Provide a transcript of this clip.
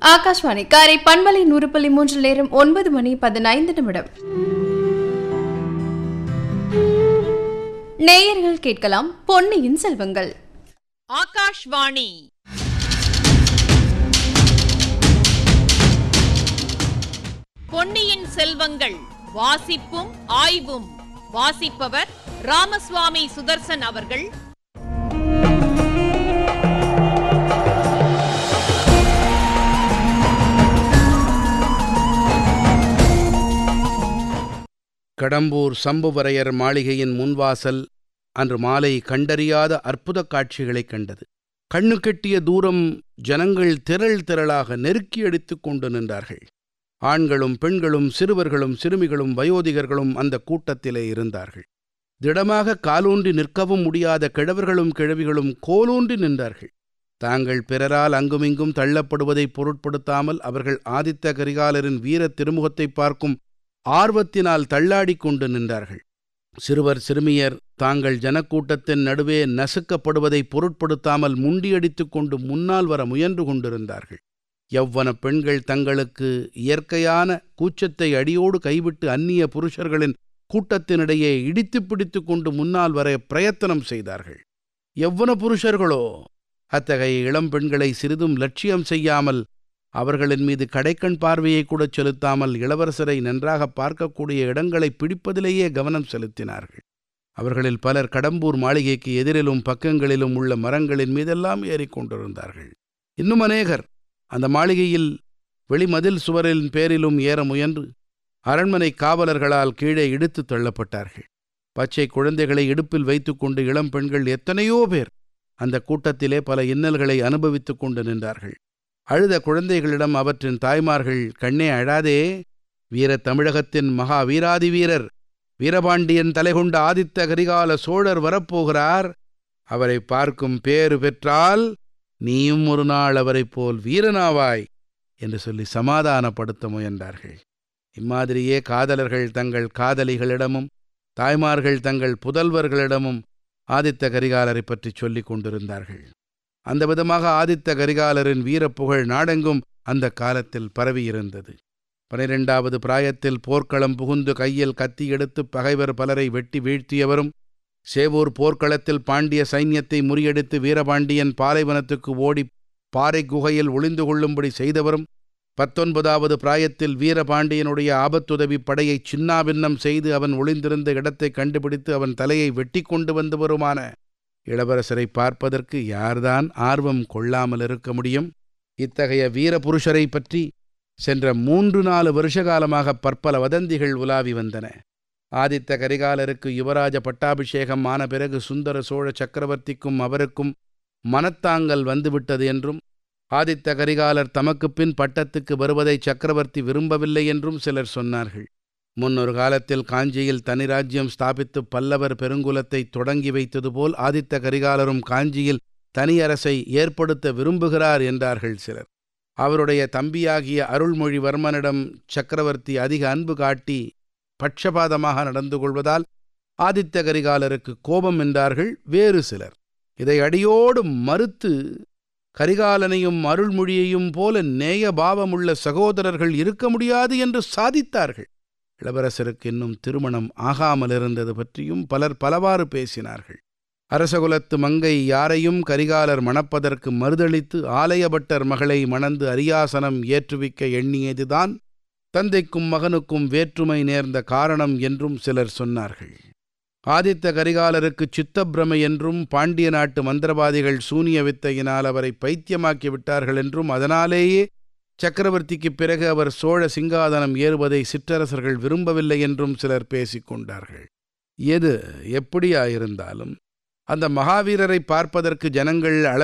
ஆகாஷ்வாணி காரை பண்பலை நூறு புள்ளி மூன்று நேரம் ஒன்பது மணி பதினைந்து நிமிடம் நேயர்கள் கேட்கலாம் பொன்னியின் செல்வங்கள் ஆகாஷ்வாணி பொன்னியின் செல்வங்கள் வாசிப்பும் ஆய்வும் வாசிப்பவர் ராமசுவாமி சுதர்சன் அவர்கள் கடம்பூர் சம்புவரையர் மாளிகையின் முன்வாசல் அன்று மாலை கண்டறியாத அற்புதக் காட்சிகளைக் கண்டது கண்ணு கெட்டிய தூரம் ஜனங்கள் திரள் திரளாக நெருக்கி அடித்துக் கொண்டு நின்றார்கள் ஆண்களும் பெண்களும் சிறுவர்களும் சிறுமிகளும் வயோதிகர்களும் அந்த கூட்டத்திலே இருந்தார்கள் திடமாக காலூன்றி நிற்கவும் முடியாத கிழவர்களும் கிழவிகளும் கோலூன்றி நின்றார்கள் தாங்கள் பிறரால் அங்குமிங்கும் தள்ளப்படுவதைப் பொருட்படுத்தாமல் அவர்கள் ஆதித்த கரிகாலரின் வீரத் திருமுகத்தைப் பார்க்கும் ஆர்வத்தினால் தள்ளாடிக் கொண்டு நின்றார்கள் சிறுவர் சிறுமியர் தாங்கள் ஜனக்கூட்டத்தின் நடுவே நசுக்கப்படுவதை பொருட்படுத்தாமல் முண்டியடித்துக் கொண்டு முன்னால் வர முயன்று கொண்டிருந்தார்கள் யவ்வன பெண்கள் தங்களுக்கு இயற்கையான கூச்சத்தை அடியோடு கைவிட்டு அந்நிய புருஷர்களின் கூட்டத்தினிடையே இடித்து பிடித்து கொண்டு முன்னால் வர பிரயத்தனம் செய்தார்கள் எவ்வன புருஷர்களோ அத்தகைய இளம் பெண்களை சிறிதும் லட்சியம் செய்யாமல் அவர்களின் மீது கடைக்கண் பார்வையை கூட செலுத்தாமல் இளவரசரை நன்றாக பார்க்கக்கூடிய இடங்களை பிடிப்பதிலேயே கவனம் செலுத்தினார்கள் அவர்களில் பலர் கடம்பூர் மாளிகைக்கு எதிரிலும் பக்கங்களிலும் உள்ள மரங்களின் மீதெல்லாம் ஏறிக்கொண்டிருந்தார்கள் இன்னும் அநேகர் அந்த மாளிகையில் வெளிமதில் சுவரின் பேரிலும் ஏற முயன்று அரண்மனை காவலர்களால் கீழே இழுத்து தள்ளப்பட்டார்கள் பச்சை குழந்தைகளை இடுப்பில் வைத்துக்கொண்டு இளம் பெண்கள் எத்தனையோ பேர் அந்த கூட்டத்திலே பல இன்னல்களை அனுபவித்துக் கொண்டு நின்றார்கள் அழுத குழந்தைகளிடம் அவற்றின் தாய்மார்கள் கண்ணே அழாதே வீரத் தமிழகத்தின் மகா வீராதி வீரர் வீரபாண்டியன் தலைகொண்ட ஆதித்த கரிகால சோழர் வரப்போகிறார் அவரை பார்க்கும் பேறு பெற்றால் நீயும் ஒரு நாள் அவரைப் போல் வீரனாவாய் என்று சொல்லி சமாதானப்படுத்த முயன்றார்கள் இம்மாதிரியே காதலர்கள் தங்கள் காதலிகளிடமும் தாய்மார்கள் தங்கள் புதல்வர்களிடமும் ஆதித்த கரிகாலரைப் பற்றி சொல்லிக் கொண்டிருந்தார்கள் அந்த விதமாக ஆதித்த கரிகாலரின் வீரப்புகழ் நாடெங்கும் அந்த காலத்தில் பரவியிருந்தது பனிரெண்டாவது பிராயத்தில் போர்க்களம் புகுந்து கையில் கத்தி எடுத்து பகைவர் பலரை வெட்டி வீழ்த்தியவரும் சேவூர் போர்க்களத்தில் பாண்டிய சைன்யத்தை முறியடித்து வீரபாண்டியன் பாலைவனத்துக்கு ஓடி பாறை குகையில் ஒளிந்து கொள்ளும்படி செய்தவரும் பத்தொன்பதாவது பிராயத்தில் வீரபாண்டியனுடைய ஆபத்துதவி படையை சின்னாபின்னம் செய்து அவன் ஒளிந்திருந்த இடத்தை கண்டுபிடித்து அவன் தலையை வெட்டி கொண்டு வந்தவருமான இளவரசரை பார்ப்பதற்கு யார்தான் ஆர்வம் கொள்ளாமல் இருக்க முடியும் இத்தகைய வீரபுருஷரை பற்றி சென்ற மூன்று நாலு வருஷ காலமாக பற்பல வதந்திகள் உலாவி வந்தன ஆதித்த கரிகாலருக்கு யுவராஜ பட்டாபிஷேகம் ஆன பிறகு சுந்தர சோழ சக்கரவர்த்திக்கும் அவருக்கும் மனத்தாங்கல் வந்துவிட்டது என்றும் ஆதித்த கரிகாலர் தமக்கு பின் பட்டத்துக்கு வருவதை சக்கரவர்த்தி விரும்பவில்லை என்றும் சிலர் சொன்னார்கள் முன்னொரு காலத்தில் காஞ்சியில் தனி ராஜ்யம் ஸ்தாபித்து பல்லவர் பெருங்குலத்தை தொடங்கி வைத்தது போல் ஆதித்த கரிகாலரும் காஞ்சியில் தனி அரசை ஏற்படுத்த விரும்புகிறார் என்றார்கள் சிலர் அவருடைய தம்பியாகிய அருள்மொழிவர்மனிடம் சக்கரவர்த்தி அதிக அன்பு காட்டி பட்சபாதமாக நடந்து கொள்வதால் ஆதித்த கரிகாலருக்கு கோபம் என்றார்கள் வேறு சிலர் இதை அடியோடு மறுத்து கரிகாலனையும் அருள்மொழியையும் போல நேய பாவமுள்ள சகோதரர்கள் இருக்க முடியாது என்று சாதித்தார்கள் இளவரசருக்கு இன்னும் திருமணம் ஆகாமல் இருந்தது பற்றியும் பலர் பலவாறு பேசினார்கள் அரசகுலத்து மங்கை யாரையும் கரிகாலர் மணப்பதற்கு மறுதளித்து ஆலயபட்டர் மகளை மணந்து அரியாசனம் ஏற்றுவிக்க எண்ணியதுதான் தந்தைக்கும் மகனுக்கும் வேற்றுமை நேர்ந்த காரணம் என்றும் சிலர் சொன்னார்கள் ஆதித்த கரிகாலருக்கு சித்தப்பிரமை என்றும் பாண்டிய நாட்டு மந்திரவாதிகள் சூனிய வித்தையினால் அவரை பைத்தியமாக்கி விட்டார்கள் என்றும் அதனாலேயே சக்கரவர்த்திக்குப் பிறகு அவர் சோழ சிங்காதனம் ஏறுவதை சிற்றரசர்கள் விரும்பவில்லை என்றும் சிலர் பேசிக் கொண்டார்கள் எது எப்படியாயிருந்தாலும் அந்த மகாவீரரை பார்ப்பதற்கு ஜனங்கள்